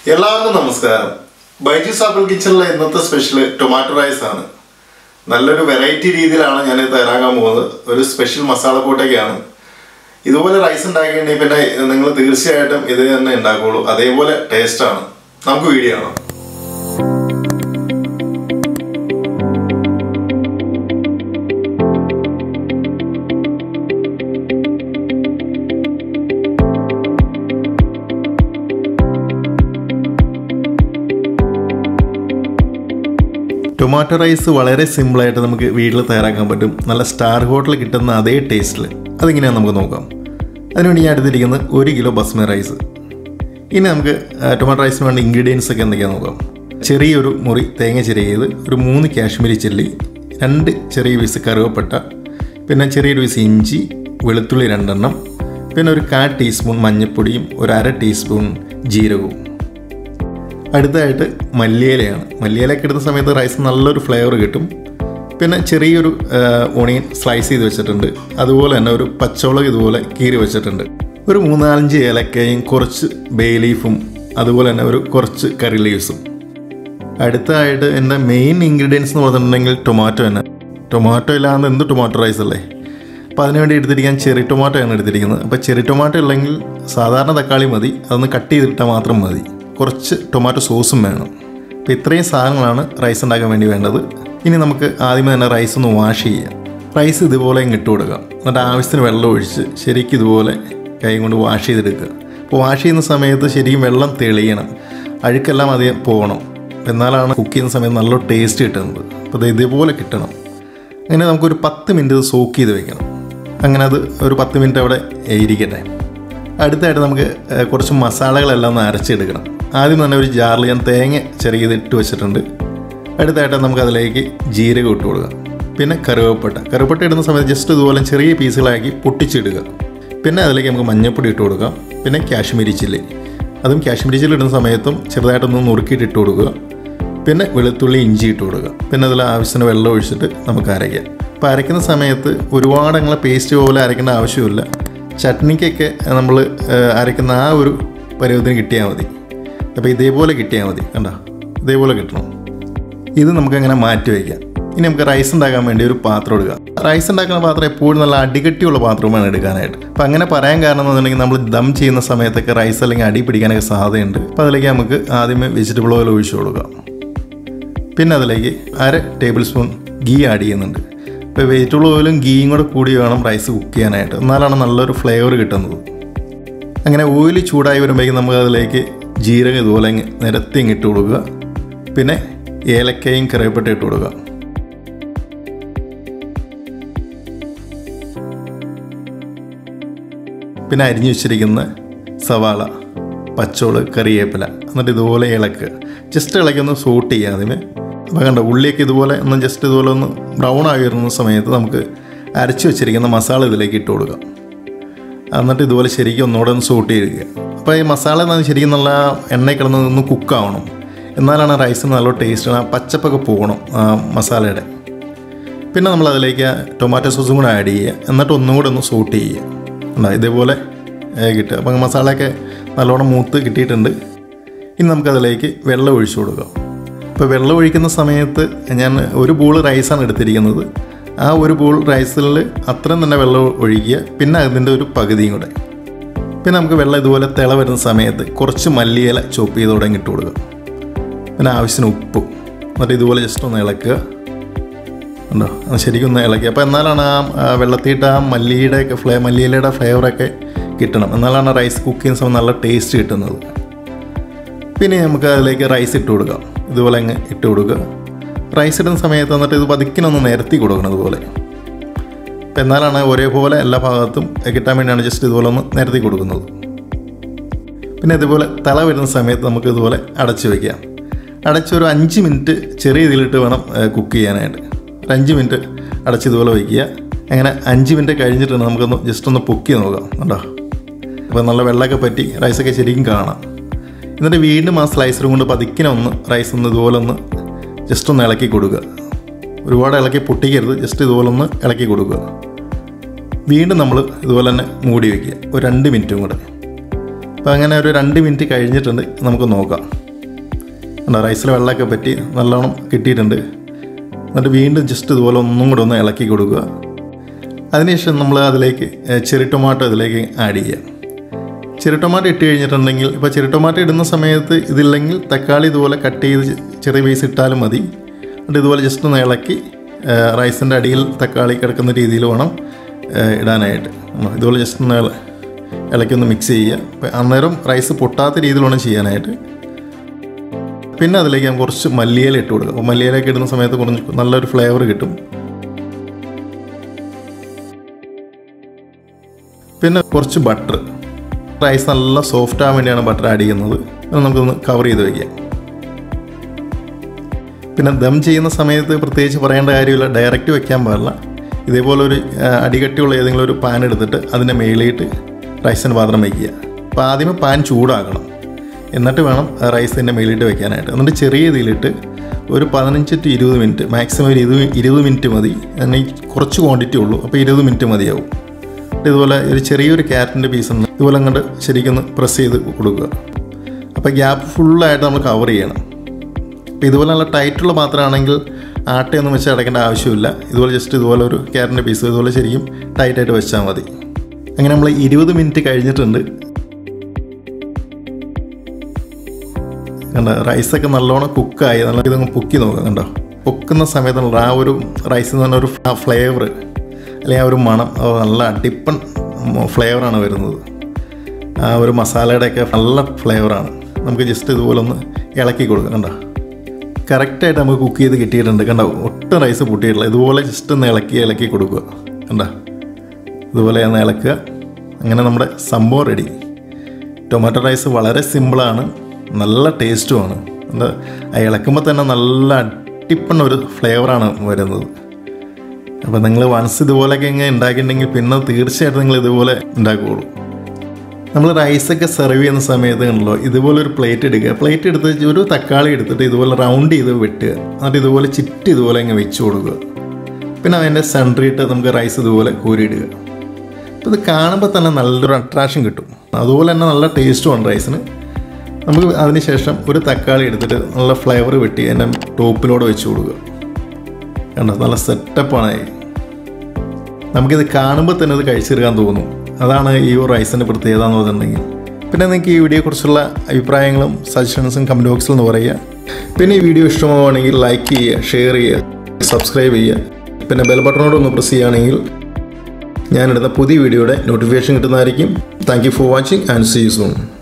എല്ലാവർക്കും നമസ്കാരം ബൈജൂസ് ആപ്പിൾ കിച്ചണിലെ ഇന്നത്തെ സ്പെഷ്യൽ ടൊമാറ്റോ റൈസ് ആണ് നല്ലൊരു വെറൈറ്റി രീതിയിലാണ് ഞാൻ ഇത് തയ്യാറാക്കാൻ പോകുന്നത് ഒരു സ്പെഷ്യൽ മസാല കൂട്ടൊക്കെയാണ് ഇതുപോലെ റൈസ് ഉണ്ടാക്കിയിട്ടുണ്ടെങ്കിൽ പിന്നെ നിങ്ങൾ തീർച്ചയായിട്ടും ഇത് തന്നെ ഉണ്ടാക്കുള്ളൂ അതേപോലെ ടേസ്റ്റാണ് നമുക്ക് വീഡിയോ കാണാം ടൊമാറ്റോ റൈസ് വളരെ സിമ്പിളായിട്ട് നമുക്ക് വീട്ടിൽ തയ്യാറാക്കാൻ പറ്റും നല്ല സ്റ്റാർ ഹോട്ടലിൽ കിട്ടുന്ന അതേ ടേസ്റ്റിൽ അതെങ്ങനെയാണെന്ന് നമുക്ക് നോക്കാം അതിനുവേണ്ടി ഞാൻ എടുത്തിരിക്കുന്നത് ഒരു കിലോ ബസ്മതി റൈസ് ഇനി നമുക്ക് ആ, ടൊമാറ്റോ റൈസിന് വേണ്ട ഇൻഗ്രീഡിയൻസ് ഒക്കെ എന്തൊക്കെയാണെന്ന് നോക്കാം ചെറിയൊരു മുറി തേങ്ങ ചിരകിയത് ഒരു മൂന്ന് കാശ്മീരി ചില്ലി രണ്ട് ചെറിയ പീസ് കറുവപ്പട്ട പിന്നെ ചെറിയൊരു പീസ് ഇഞ്ചി വെളുത്തുള്ളി രണ്ടെണ്ണം പിന്നെ ഒരു കാ ടീസ്പൂൺ മഞ്ഞൾപ്പൊടിയും ഒരു അര ടീസ്പൂൺ ജീരകവും അടുത്തതായിട്ട് മല്ലിയിലയാണ് മല്ലിയിലയൊക്കെ എടുത്ത സമയത്ത് റൈസ് നല്ലൊരു ഫ്ലേവർ കിട്ടും പിന്നെ ചെറിയൊരു ഓണിയൻ സ്ലൈസ് ചെയ്ത് വെച്ചിട്ടുണ്ട് അതുപോലെ തന്നെ ഒരു പച്ചമുളക് ഇതുപോലെ കീറി വെച്ചിട്ടുണ്ട് ഒരു മൂന്നാലഞ്ച് ഏലക്കയും കുറച്ച് ബേ ലീഫും അതുപോലെ തന്നെ ഒരു കുറച്ച് കറി ലീവ്സും അടുത്തതായിട്ട് എൻ്റെ മെയിൻ ഇൻഗ്രീഡിയൻസ് എന്ന് പറഞ്ഞിട്ടുണ്ടെങ്കിൽ ടൊമാറ്റോ തന്നെ ടൊമാറ്റോ ഇല്ലാതെ എന്ത് ടൊമാറ്റോ റൈസ് അല്ലേ അപ്പോൾ അതിനുവേണ്ടി എടുത്തിരിക്കാൻ ചെറി ടൊമാറ്റോ ആണ് എടുത്തിരിക്കുന്നത് അപ്പോൾ ചെറി ടൊമാറ്റോ ഇല്ലെങ്കിൽ സാധാരണ തക്കാളി മതി അതൊന്ന് കട്ട് ചെയ്തിട്ടാൽ മാത്രം മതി കുറച്ച് ടൊമാറ്റോ സോസും വേണം അപ്പോൾ ഇത്രയും സാധനങ്ങളാണ് റൈസ് ഉണ്ടാക്കാൻ വേണ്ടി വേണ്ടത് ഇനി നമുക്ക് ആദ്യമേ തന്നെ റൈസ് ഒന്ന് വാഷ് ചെയ്യാം റൈസ് ഇതുപോലെ അങ്ങ് ഇട്ട് കൊടുക്കാം എന്നിട്ട് ആവശ്യത്തിന് വെള്ളം ഒഴിച്ച് ശരിക്കും ഇതുപോലെ കൈ കൊണ്ട് വാഷ് ചെയ്തെടുക്കുക അപ്പോൾ വാഷ് ചെയ്യുന്ന സമയത്ത് ശരിക്കും വെള്ളം തെളിയണം അഴുക്കെല്ലാം അധികം പോകണം എന്നാലാണ് കുക്ക് ചെയ്യുന്ന സമയത്ത് നല്ല ടേസ്റ്റ് കിട്ടുന്നത് അപ്പോൾ ഇത് ഇതുപോലെ കിട്ടണം അങ്ങനെ നമുക്കൊരു പത്ത് മിനിറ്റ് ഇത് സോക്ക് ചെയ്ത് വെക്കണം അങ്ങനെ അത് ഒരു പത്ത് മിനിറ്റ് അവിടെ ഇരിക്കട്ടെ അടുത്തായിട്ട് നമുക്ക് ഏഹ്, കുറച്ച് മസാലകളെല്ലാം ഒന്ന് അരച്ചെടുക്കണം ആദ്യം തന്നെ ഒരു ജാറിൽ ഞാൻ തേങ്ങ ചെറിയത് ഇട്ട് വെച്ചിട്ടുണ്ട് അടുത്തായിട്ട് നമുക്ക് അതിലേക്ക് ജീരകം ഇട്ട് കൊടുക്കാം പിന്നെ കറുവപ്പട്ട കറുവപ്പട്ട ഇടുന്ന സമയത്ത് ജസ്റ്റ് ഇതുപോലെ ചെറിയ പീസുകളാക്കി പൊട്ടിച്ചിടുക പിന്നെ അതിലേക്ക് നമുക്ക് മഞ്ഞൾപ്പൊടി ഇട്ട് കൊടുക്കാം പിന്നെ കാശ്മീരി ചില്ലി അതും കാശ്മീരി ചില്ലി ഇടുന്ന സമയത്തും ചെറുതായിട്ടൊന്ന് നുറുക്കിയിട്ട് ഇട്ട് കൊടുക്കുക പിന്നെ വെളുത്തുള്ളി ഇഞ്ചി ഇട്ട് കൊടുക്കുക പിന്നെ അതിൽ ആവശ്യത്തിന് വെള്ളം ഒഴിച്ചിട്ട് നമുക്ക് അരയ്ക്കാം അപ്പോൾ അരയ്ക്കുന്ന സമയത്ത് ഒരുപാട് അങ്ങനെ പേസ്റ്റ് പോലെ അരയ്ക്കേണ്ട ആവശ്യമില്ല ചട്നിക്കൊക്കെ നമ്മൾ അരയ്ക്കുന്ന ആ ഒരു പരുവത്തിന് കിട്ടിയാൽ മതി അപ്പോൾ ഇതേപോലെ കിട്ടിയാൽ മതി കണ്ടോ ഇതേപോലെ കിട്ടണം ഇത് നമുക്കങ്ങനെ മാറ്റി വയ്ക്കാം ഇനി നമുക്ക് റൈസ് ഉണ്ടാക്കാൻ വേണ്ടി ഒരു പാത്രം എടുക്കാം റൈസ് ഉണ്ടാക്കുന്ന പാത്രം എപ്പോഴും നല്ല അടികട്ടിയുള്ള പാത്രമാണ് എടുക്കാനായിട്ട് അപ്പം അങ്ങനെ പറയാൻ കാരണം എന്ന് പറഞ്ഞിട്ടുണ്ടെങ്കിൽ നമ്മൾ ദം ചെയ്യുന്ന സമയത്തൊക്കെ റൈസ് അല്ലെങ്കിൽ അടി പിടിക്കാനൊക്കെ സാധ്യതയുണ്ട് അപ്പോൾ അതിലേക്ക് നമുക്ക് ആദ്യമേ വെജിറ്റബിൾ ഓയിൽ ഒഴിച്ചു കൊടുക്കാം പിന്നെ അതിലേക്ക് അര ടേബിൾ സ്പൂൺ ഗീ ആഡ് ചെയ്യുന്നുണ്ട് ഇപ്പോൾ വെജിറ്റബിൾ ഓയിലും ഗീയും കൂടെ കൂടി വേണം റൈസ് കുക്ക് ചെയ്യാനായിട്ട് എന്നാലാണ് നല്ലൊരു ഫ്ലേവർ കിട്ടുന്നത് അങ്ങനെ ഓയിൽ ചൂടായി വരുമ്പോഴേക്കും നമുക്ക് അതിലേക്ക് ജീരകം ഇതുപോലെ അങ്ങ് നിരത്തി അങ്ങ് ഇട്ട് കൊടുക്കുക പിന്നെ ഏലക്കയും കറിവേപ്പിട്ട ഇട്ട് കൊടുക്കുക പിന്നെ അരിഞ്ഞു വെച്ചിരിക്കുന്ന സവാള പച്ചോള് കറിവേപ്പില എന്നിട്ട് ഇതുപോലെ ഇളക്കുക ജസ്റ്റ് ഇളക്കി ഒന്ന് സൂട്ട് ചെയ്യുക ആദ്യമേ അപ്പോൾ കണ്ട ഉള്ളിയൊക്കെ ഇതുപോലെ ഒന്ന് ജസ്റ്റ് ഇതുപോലെ ഒന്ന് ബ്രൗൺ ആയി വരുന്ന സമയത്ത് നമുക്ക് അരച്ച് വെച്ചിരിക്കുന്ന മസാല ഇതിലേക്ക് ഇട്ട് കൊടുക്കാം എന്നിട്ട് ഇതുപോലെ ശരിക്കും ഒന്നുകൂടെ ഒന്ന് സൂട്ട് ചെയ്യുക അപ്പോൾ ഈ മസാല എന്ന് പറഞ്ഞാൽ ശരിക്കും നല്ല എണ്ണയിൽ കിടന്ന് ഒന്ന് കുക്കാവണം എന്നാലാണ് റൈസിന് നല്ല ടേസ്റ്റ് ആ പച്ചപ്പൊക്കെ പോകണം ആ മസാലയുടെ പിന്നെ നമ്മൾ അതിലേക്ക് ടൊമാറ്റോ സോസും കൂടെ ആഡ് ചെയ്യുക എന്നിട്ട് ഒന്നും കൂടെ ഒന്ന് സൂട്ട് ചെയ്യുക ഉണ്ടോ ഇതേപോലെ ഏ, കിട്ടുക അപ്പം മസാലയൊക്കെ നല്ലോണം മൂത്ത് കിട്ടിയിട്ടുണ്ട് ഇനി നമുക്കതിലേക്ക് വെള്ളം ഒഴിച്ചു കൊടുക്കാം ഇപ്പോൾ വെള്ളം ഒഴിക്കുന്ന സമയത്ത് ഞാൻ ഒരു ബോൾ റൈസാണ് എടുത്തിരിക്കുന്നത് ആ ഒരു ബോൾ റൈസിൽ അത്രയും തന്നെ വെള്ളം ഒഴിക്കുക പിന്നെ അതിൻ്റെ ഒരു പകുതിയും കൂടെ പിന്നെ നമുക്ക് വെള്ളം ഇതുപോലെ തിള വരുന്ന സമയത്ത് കുറച്ച് മല്ലിയില ചോപ്പ് ചെയ്ത് തുടങ്ങി ഇട്ട് കൊടുക്കുക പിന്നെ ആവശ്യത്തിന് ഉപ്പ് എന്നിട്ട് ഇതുപോലെ ജസ്റ്റ് ഒന്ന് ഇളക്കുക ഉണ്ടോ അത് ശരിക്കും ഒന്ന് ഇളക്കി അപ്പോൾ എന്നാലാണ് ആ ആ വെള്ളത്തിയിട്ട് ആ മല്ലിയുടെ ഒക്കെ ഫ്ലേ മല്ലിയിലയുടെ ഫ്ലേവറൊക്കെ കിട്ടണം എന്നാലാണ് റൈസ് കുക്ക് ചെയ്യുന്ന സമയം നല്ല ടേസ്റ്റ് കിട്ടുന്നത് പിന്നെ നമുക്ക് അതിലേക്ക് റൈസ് ഇട്ട് കൊടുക്കാം ഇതുപോലെ അങ്ങ് ഇട്ട് കൊടുക്കുക റൈസ് ഇടുന്ന സമയത്ത് എന്നിട്ട് ഇത് പതുക്കിനൊന്ന് നിരത്തി കൊടുക്കണം ഇതുപോലെ അപ്പം എന്നാലാണ് ഒരേപോലെ എല്ലാ ഭാഗത്തും കിട്ടാൻ വേണ്ടിയാണ് ജസ്റ്റ് ഇതുപോലെ ഒന്ന് നിരത്തി കൊടുക്കുന്നത് പിന്നെ ഇതുപോലെ തള വരുന്ന സമയത്ത് നമുക്ക് ഇതുപോലെ അടച്ചു വയ്ക്കാം അടച്ചൊരു അഞ്ച് മിനിറ്റ് ചെറിയ ഇതിലിട്ട് വേണം കുക്ക് ചെയ്യാനായിട്ട് ഒരു അഞ്ച് മിനിറ്റ് അടച്ച് ഇതുപോലെ വയ്ക്കുക അങ്ങനെ അഞ്ച് മിനിറ്റ് കഴിഞ്ഞിട്ടാണ് നമുക്കൊന്ന് ജസ്റ്റ് ഒന്ന് പൊക്കി നോക്കാം കണ്ടോ അപ്പോൾ നല്ല വെള്ളമൊക്കെ പറ്റി റൈസൊക്കെ ശരിക്കും കാണാം എന്നിട്ട് വീണ്ടും ആ സ്ലൈസറും കൊണ്ട് പതുക്കിനെ ഒന്ന് റൈസ് ഒന്ന് ഇതുപോലെ ഒന്ന് ജസ്റ്റ് ഒന്ന് ഇളക്കി കൊടുക്കുക ഒരുപാട് ഇളക്കി പൊട്ടിക്കരുത് ജസ്റ്റ് ഇതുപോലെ ഒന്ന് ഇളക്കി കൊടുക്കുക വീണ്ടും നമ്മൾ ഇതുപോലെ തന്നെ മൂടി വയ്ക്കുക ഒരു രണ്ട് മിനിറ്റും കൂടെ അപ്പോൾ അങ്ങനെ ഒരു രണ്ട് മിനിറ്റ് കഴിഞ്ഞിട്ടുണ്ട് നമുക്ക് നോക്കാം കണ്ടോ റൈസിൽ വെള്ളമൊക്കെ പറ്റി നല്ലോണം കിട്ടിയിട്ടുണ്ട് എന്നിട്ട് വീണ്ടും ജസ്റ്റ് ഇതുപോലെ ഒന്നും കൂടെ ഒന്ന് ഇളക്കി കൊടുക്കുക അതിനുശേഷം നമ്മൾ അതിലേക്ക് ഏഹ്, ചെറി ടൊമാറ്റോ ഇതിലേക്ക് ആഡ് ചെയ്യാം ചെറി ടൊമാറ്റോ ഇട്ട് കഴിഞ്ഞിട്ടുണ്ടെങ്കിൽ ഇപ്പോൾ ചെറി ടൊമാറ്റോ ഇടുന്ന സമയത്ത് ഇതില്ലെങ്കിൽ തക്കാളി ഇതുപോലെ കട്ട് ചെയ്ത് ചെ- ചെറിയ പീസ് ഇട്ടാലും മതി എന്നിട്ട് ഇതുപോലെ ജസ്റ്റ് ഒന്ന് ഇളക്കി റൈസിൻ്റെ അടിയിൽ തക്കാളി കിടക്കുന്ന രീതിയിൽ വേണം ഏഹ്, ഇടാനായിട്ട് ഉം, ഇതുപോലെ ജസ്റ്റ് ഒന്ന് ഇള- ഇളക്കി ഒന്ന് മിക്സ് ചെയ്യുക അപ്പോൾ അന്നേരം റൈസ് പൊട്ടാത്ത രീതിയിൽ വേണം ചെയ്യാനായിട്ട് പിന്നെ അതിലേക്ക് ഞാൻ കുറച്ച് മല്ലിയില ഇട്ട് കൊടുക്കുക അപ്പോൾ മല്ലിയിലൊക്കെ ഇടുന്ന സമയത്ത് കുറച്ച് നല്ലൊരു ഫ്ലേവർ കിട്ടും പിന്നെ കുറച്ച് ബട്ടർ റൈസ് നല്ല സോഫ്റ്റ് ആവാൻ വേണ്ടിയാണ് ബട്ടർ ആഡ് ചെയ്യുന്നത് അത് നമുക്കൊന്ന് കവർ ചെയ്ത് വയ്ക്കാം പിന്നെ ദം ചെയ്യുന്ന സമയത്ത് പ്രത്യേകിച്ച് പറയേണ്ട കാര്യമില്ല ഡയറക്റ്റ് വെക്കാൻ പാടില്ല ഇതേപോലെ ഒരു ആ, അടികട്ടിയുള്ള ഏതെങ്കിലും ഒരു പാൻ എടുത്തിട്ട് അതിൻ്റെ മേളിയിട്ട് റൈസിൻ്റെ പാത്രം വയ്ക്കുക അപ്പോൾ ആദ്യമേ പാൻ ചൂടാക്കണം എന്നിട്ട് വേണം റൈസിൻ്റെ മേളിയിട്ട് വെക്കാനായിട്ട് എന്നിട്ട് ചെറിയ ഇതിലിട്ട് ഒരു പതിനഞ്ച് ടു ഇരുപത് മിനിറ്റ് മാക്സിമം ഒരു ഇരുപത് ഇരുപത് മിനിറ്റ് മതി എന്നാൽ ഈ കുറച്ച് ക്വാണ്ടിറ്റി ഉള്ളൂ അപ്പോൾ ഇരുപത് മിനിറ്റ് മതിയാവും എന്നിട്ട് ഇതുപോലെ ഒരു ചെറിയൊരു ക്യാരറ്റിൻ്റെ പീസ് ഉണ്ട് ഇതുപോലെ അങ്ങോട്ട് ശരിക്കും പ്രസ് ചെയ്ത് കൊടുക്കുക അപ്പോൾ ഗ്യാപ്പ് ഫുള്ളായിട്ട് നമ്മൾ കവർ ചെയ്യണം അപ്പോൾ ഇതുപോലെ നല്ല ടൈറ്റുള്ള പാത്രമാണെങ്കിൽ ആട്ടയൊന്നും വെച്ച് അടയ്ക്കേണ്ട ആവശ്യമില്ല ഇതുപോലെ ജസ്റ്റ് ഇതുപോലെ ഒരു ക്യാരറ്റിൻ്റെ പീസ് ഇതുപോലെ ശരിക്കും ടൈറ്റായിട്ട് വെച്ചാൽ മതി അങ്ങനെ നമ്മൾ ഇരുപത് മിനിറ്റ് കഴിഞ്ഞിട്ടുണ്ട് കണ്ടോ റൈസൊക്കെ നല്ലോണം കുക്കായി നല്ല ഇതങ്ങ് പൊക്കി നോക്കാം കണ്ടോ പൊക്കുന്ന സമയത്തുള്ള ആ ഒരു റൈസിൽ നിന്ന് ഒരു ഫ്ലേവർ അല്ലെങ്കിൽ ആ ഒരു മണം അത് നല്ല അടിപ്പൺ ഫ്ലേവറാണ് വരുന്നത് ആ ഒരു മസാലയുടെയൊക്കെ നല്ല ഫ്ലേവറാണ് നമുക്ക് ജസ്റ്റ് ഇതുപോലെ ഒന്ന് ഇളക്കി കൊടുക്കാം കണ്ടോ കറക്റ്റായിട്ട് നമുക്ക് കുക്ക് ചെയ്ത് കിട്ടിയിട്ടുണ്ട് കണ്ടോ ഒട്ടും റൈസ് പൊട്ടിയിട്ടില്ല ഇതുപോലെ ജസ്റ്റ് ഒന്ന് ഇളക്കി ഇളക്കി കൊടുക്കുക കണ്ടോ ഇതുപോലെ ഒന്ന് ഇളക്കുക അങ്ങനെ നമ്മുടെ സംഭവം റെഡി ടൊമാറ്റോ റൈസ് വളരെ സിമ്പിളാണ് നല്ല ടേസ്റ്റുമാണ് എന്താ ആ ഇളക്കുമ്പോൾ തന്നെ നല്ല അടിപ്പണ്ണ ഒരു ഫ്ലേവറാണ് വരുന്നത് അപ്പോൾ നിങ്ങൾ വൺസ് ഇതുപോലെയൊക്കെ ഇങ്ങനെ ഉണ്ടാക്കിയിട്ടുണ്ടെങ്കിൽ പിന്നെ തീർച്ചയായിട്ടും നിങ്ങൾ ഇതുപോലെ ഉണ്ടാക്കുകയുള്ളൂ നമ്മൾ റൈസൊക്കെ സെർവ് ചെയ്യുന്ന സമയത്ത് ഉണ്ടല്ലോ ഇതുപോലെ ഒരു പ്ലേറ്റ് എടുക്കുക പ്ലേറ്റ് എടുത്ത് ഒരു തക്കാളി എടുത്തിട്ട് ഇതുപോലെ റൗണ്ട് ചെയ്ത് വെട്ടുക എന്നിട്ട് ഇതുപോലെ ചിറ്റ് ഇതുപോലെ ഇങ്ങനെ വെച്ച് കൊടുക്കുക പിന്നെ അതിൻ്റെ സെൻട്രിയിട്ട് നമുക്ക് റൈസ് ഇതുപോലെ കോരിയിടുക അപ്പോൾ ഇത് കാണുമ്പോൾ തന്നെ നല്ലൊരു അട്രാക്ഷൻ കിട്ടും അതുപോലെ തന്നെ നല്ല ടേസ്റ്റുമാണ് റൈസിന് നമുക്ക് അതിന് ശേഷം ഒരു തക്കാളി എടുത്തിട്ട് നല്ല ഫ്ലേവർ വെട്ടി അതിൻ്റെ ടോപ്പിലൂടെ വെച്ച് കൊടുക്കുക കണ്ടോ നല്ല സെറ്റപ്പാണ് നമുക്കിത് കാണുമ്പോൾ തന്നെ ഇത് കഴിച്ചെടുക്കാൻ തോന്നും അതാണ് ഈ ഒരു റൈസിൻ്റെ പ്രത്യേകത എന്ന് പറഞ്ഞിട്ടുണ്ടെങ്കിൽ പിന്നെ നിങ്ങൾക്ക് ഈ വീഡിയോയെക്കുറിച്ചുള്ള അഭിപ്രായങ്ങളും സജഷൻസും കമൻറ്റ് ബോക്സിൽ നിന്ന് പറയുക പിന്നെ ഈ വീഡിയോ ഇഷ്ടമാവുകയാണെങ്കിൽ ലൈക്ക് ചെയ്യുക ഷെയർ ചെയ്യുക സബ്സ്ക്രൈബ് ചെയ്യുക പിന്നെ ബെൽ ബട്ടണോട് ഒന്ന് പ്രസ് ചെയ്യുകയാണെങ്കിൽ ഞാനെടുത്ത പുതിയ വീഡിയോയുടെ നോട്ടിഫിക്കേഷൻ കിട്ടുന്നതായിരിക്കും thank you for watching and see you soon